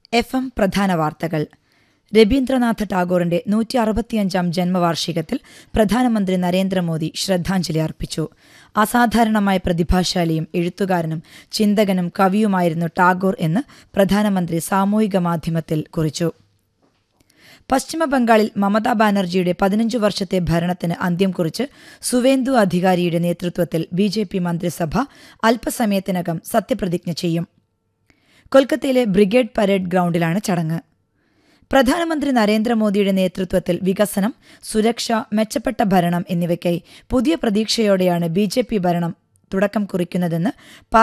F M പ്രധാന വാർത്തകൾ രവീന്ദ്രനാഥ ടാഗോറിന്റെ നൂറ്റി അറുപത്തിയഞ്ചാം ജന്മവാർഷികത്തിൽ പ്രധാനമന്ത്രി നരേന്ദ്രമോദി ശ്രദ്ധാഞ്ജലി അർപ്പിച്ചു അസാധാരണമായ പ്രതിഭാശാലിയും എഴുത്തുകാരനും ചിന്തകനും കവിയുമായിരുന്നു ടാഗോർ എന്ന് പ്രധാനമന്ത്രി സാമൂഹിക മാധ്യമത്തിൽ കുറിച്ചു പശ്ചിമബംഗാളിൽ മമതാ ബാനർജിയുടെ പതിനഞ്ചു വർഷത്തെ ഭരണത്തിന് അന്ത്യം കുറിച്ച് സുവേന്ദു അധികാരിയുടെ നേതൃത്വത്തിൽ ബി ജെ പി മന്ത്രിസഭ അല്പസമയത്തിനകം സത്യപ്രതിജ്ഞ ചെയ്യും കൊൽക്കത്തയിലെ ബ്രിഗേഡ് പരേഡ് ഗ്രൗണ്ടിലാണ് ചടങ്ങ് പ്രധാനമന്ത്രി നരേന്ദ്രമോദിയുടെ നേതൃത്വത്തിൽ വികസനം സുരക്ഷ മെച്ചപ്പെട്ട ഭരണം എന്നിവയ്ക്കായി പുതിയ പ്രതീക്ഷയോടെയാണ് ബി ഭരണം തുടക്കം കുറിക്കുന്നതെന്ന്